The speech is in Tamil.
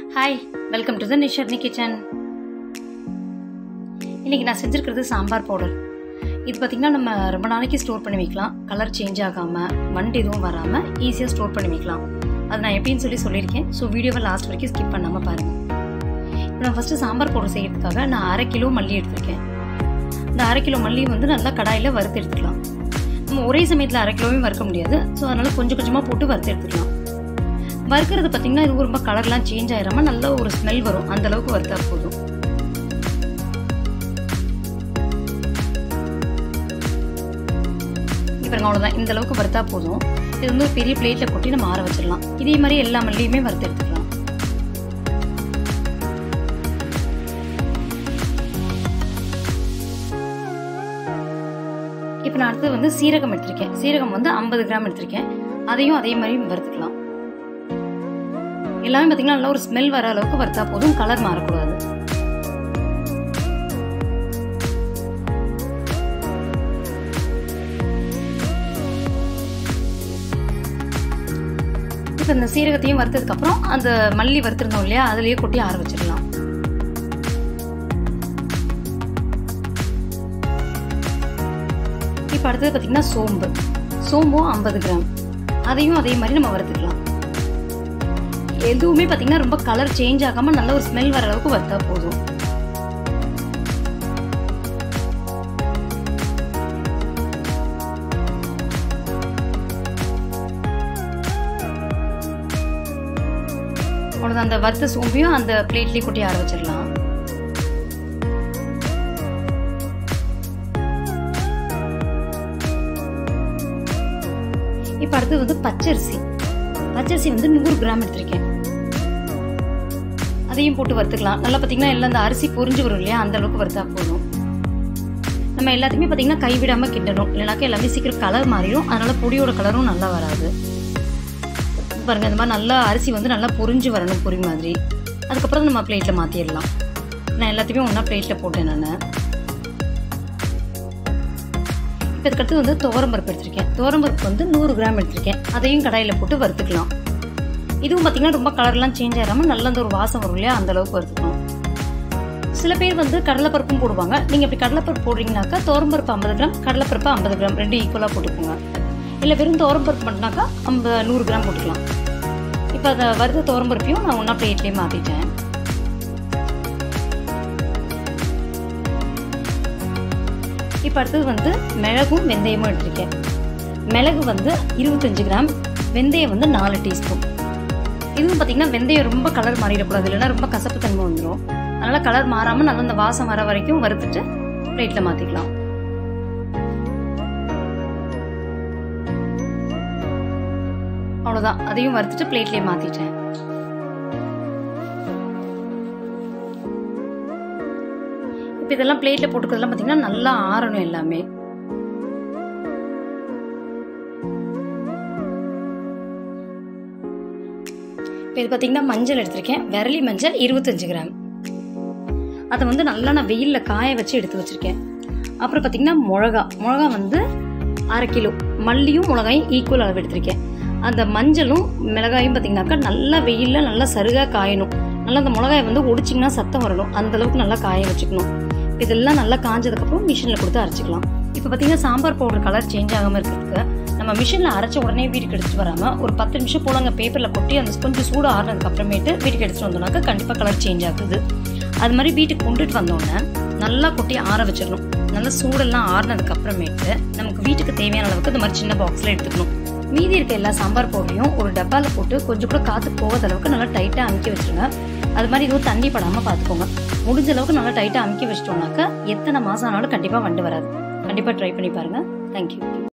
hi welcome to the Nisharni kitchen இன்னைக்கு நான் செஞ்சுருக்கிறது சாம்பார் பவுடர் இது பார்த்திங்கன்னா நம்ம ரொம்ப நாளைக்கு ஸ்டோர் பண்ணி வைக்கலாம் கலர் சேஞ்ச் ஆகாமல் வண்டு எதுவும் வராமல் ஈஸியாக ஸ்டோர் பண்ணி வைக்கலாம் அது நான் எப்படின்னு சொல்லி சொல்லியிருக்கேன் ஸோ வீடியோவை லாஸ்ட் வரைக்கும் ஸ்கிப் பண்ணாமல் பாருங்கள் இப்போ நான் ஃபஸ்ட்டு சாம்பார் பவுடர் செய்யறதுக்காக நான் அரை கிலோ மல்லி எடுத்திருக்கேன் இந்த அரை கிலோ மல்லி வந்து நல்லா கடாயில் வறுத்து எடுத்துக்கலாம் நம்ம ஒரே சமயத்தில் அரை கிலோவையும் வறுக்க முடியாது ஸோ அதனால் கொஞ்சம் கொஞ்சமாக போட்டு வறுத்து எடுத்துக்கலாம் வறுக்கிறது பார்த்தீங்கன்னா இது ரொம்ப கலர்லாம் சேஞ்ச் ஆயிராம நல்ல ஒரு ஸ்மெல் வரும் அந்த அளவுக்கு வறுத்தா போதும் இப்போ அவ்வளோதான் இந்த அளவுக்கு வறுத்தா போதும் இது வந்து ஒரு பெரிய பிளேட்டில் கொட்டி நம்ம ஆற வச்சிடலாம் இதே மாதிரி எல்லா மல்லியுமே வறுத்து எடுத்துக்கலாம் இப்போ நான் அடுத்தது வந்து சீரகம் எடுத்திருக்கேன் சீரகம் வந்து ஐம்பது கிராம் எடுத்திருக்கேன் அதையும் அதே மாதிரி வறுத்துக்கலாம் எல்லாமே பார்த்தீங்கன்னா நல்லா ஒரு ஸ்மெல் வர அளவுக்கு வறுத்தா போதும் கலர் மாறக்கூடாது இப்போ இந்த சீரகத்தையும் வறுத்ததுக்கப்புறம் அந்த மல்லி வறுத்துருந்தோம் இல்லையா அதுலேயே கொட்டி ஆற வச்சிடலாம் இப்போ அடுத்தது பார்த்தீங்கன்னா சோம்பு சோம்பும் ஐம்பது கிராம் அதையும் அதே மாதிரி நம்ம வறுத்துக்கலாம் எதுவுமே பார்த்தீங்கன்னா ரொம்ப கலர் சேஞ்ச் ஆகாமல் நல்ல ஒரு ஸ்மெல் வர அளவுக்கு வறுத்தா போதும் அவ்வளோதான் அந்த வறுத்த சோம்பையும் அந்த பிளேட்லேயே கொட்டி ஆற வச்சிடலாம் இப்போ அடுத்தது வந்து பச்சரிசி பச்சரிசி வந்து நூறு கிராம் எடுத்திருக்கேன் அதையும் போட்டு வறுத்துக்கலாம் நல்லா பார்த்தீங்கன்னா எல்லாம் அந்த அரிசி பொரிஞ்சு வரும் இல்லையா அந்த அளவுக்கு வறுத்தா போதும் நம்ம எல்லாத்தையுமே பார்த்தீங்கன்னா கைவிடாமல் கிண்டணும் இல்லைனாக்கா எல்லாமே சீக்கிரம் கலர் மாறிடும் அதனால பொடியோட கலரும் நல்லா வராது பாருங்க இந்த மாதிரி நல்லா அரிசி வந்து நல்லா பொரிஞ்சு வரணும் பொரி மாதிரி அதுக்கப்புறம் நம்ம பிளேட்டில் மாற்றிடலாம் நான் எல்லாத்தையுமே ஒன்றா பிளேட்டில் போட்டேன் நான் இப்போ இதுக்கடுத்து வந்து துவரம்பருப்பு எடுத்திருக்கேன் துவரம்பருப்பு வந்து நூறு கிராம் எடுத்திருக்கேன் அதையும் கடாயில் போட்டு வறுத்துக்கலாம் இதுவும் பார்த்தீங்கன்னா ரொம்ப கலர்லாம் சேஞ்ச் ஆகாமல் நல்ல அந்த ஒரு வாசம் வரும் இல்லையா அந்த அளவுக்கு வறுத்துக்கணும் சில பேர் வந்து கடலைப்பருப்பும் போடுவாங்க நீங்கள் இப்படி கடலைப்பருப்பு போடுறீங்கனாக்கா துவரம்பருப்பு ஐம்பது கிராம் கடலைப்பருப்பு ஐம்பது கிராம் ரெண்டு ஈக்குவலாக போட்டுக்கோங்க இல்லை வெறும் துவரம்பருப்பு மட்டும்னாக்கா ஐம்பது நூறு கிராம் போட்டுக்கலாம் இப்போ அதை வறுத்த துவரம்பருப்பையும் நான் ஒன்றா பிளேட்லேயே மாற்றிட்டேன் இப்போ அடுத்தது வந்து மிளகும் வெந்தயமும் எடுத்திருக்கேன் மிளகு வந்து இருபத்தஞ்சு கிராம் வெந்தயம் வந்து நாலு டீஸ்பூன் இதுவும் பார்த்தீங்கன்னா வெந்தயம் ரொம்ப கலர் மாறிடக்கூடாது இல்லைன்னா ரொம்ப கசப்பு தன்மை வந்துடும் அதனால் கலர் மாறாமல் நல்லா அந்த வாசம் வர வரைக்கும் வறுத்துட்டு பிளேட்டில் மாற்றிக்கலாம் அவ்வளோதான் அதையும் வறுத்துட்டு பிளேட்லேயே மாற்றிட்டேன் இப்போ இதெல்லாம் பிளேட்டில் போட்டுக்கிறதுலாம் பார்த்தீங்கன்னா நல்லா ஆறணும் எல்லாமே இப்போ இது பார்த்தீங்கன்னா மஞ்சள் எடுத்திருக்கேன் விரலி மஞ்சள் இருபத்தஞ்சு கிராம் அதை வந்து நல்லா நான் வெயிலில் காய வச்சு எடுத்து வச்சுருக்கேன் அப்புறம் பார்த்தீங்கன்னா மிளகா மிளகா வந்து அரை கிலோ மல்லியும் மிளகாயும் ஈக்குவல் அளவு எடுத்திருக்கேன் அந்த மஞ்சளும் மிளகாயும் பார்த்தீங்கன்னாக்கா நல்லா வெயிலில் நல்லா சருகாக காயணும் நல்லா அந்த மிளகாயை வந்து ஒடிச்சிங்கன்னா சத்தம் வரணும் அந்த அளவுக்கு நல்லா காய வச்சுக்கணும் இதெல்லாம் நல்லா காஞ்சதுக்கப்புறம் மிஷினில் கொடுத்து அரைச்சிக்கலாம் இப்போ பார்த்தீங்கன்னா சாம்பார் பவுடர் கலர் சேஞ்ச் ஆகாமல் இருக்கிறதுக்கு நம்ம மிஷினில் அரைச்ச உடனே வீட்டுக்கு எடுத்துகிட்டு வராமல் ஒரு பத்து நிமிஷம் போல் அங்கே பேப்பரில் கொட்டி அந்த கொஞ்சம் சூடு ஆறுனதுக்கு அப்புறமேட்டு வீட்டுக்கு எடுத்துகிட்டு வந்தோம்னாக்கா கண்டிப்பாக கலர் சேஞ்ச் ஆகுது அது மாதிரி வீட்டுக்கு கொண்டுட்டு வந்தோடனே நல்லா கொட்டி ஆற வச்சிடணும் நல்லா சூடெல்லாம் ஆறுனதுக்கு அப்புறமேட்டு நமக்கு வீட்டுக்கு தேவையான அளவுக்கு இந்த மாதிரி சின்ன பாக்ஸில் எடுத்துக்கணும் மீதி இருக்க எல்லா சாம்பார் பவுடரையும் ஒரு டப்பாவில் போட்டு கொஞ்சம் கூட காற்று போகாத அளவுக்கு நல்லா டைட்டாக அமுக்கி வச்சுருங்க அது மாதிரி எதுவும் தண்ணி படாமல் பார்த்துக்கோங்க முடிஞ்ச அளவுக்கு நல்லா டைட்டாக அமுக்கி வச்சிட்டோம்னாக்கா எத்தனை மாதம் ஆனாலும் கண்டிப்பாக வண்டு வராது கண்டிப்பாக ட்ரை பண்ணி பாருங்கள் தேங்க்யூ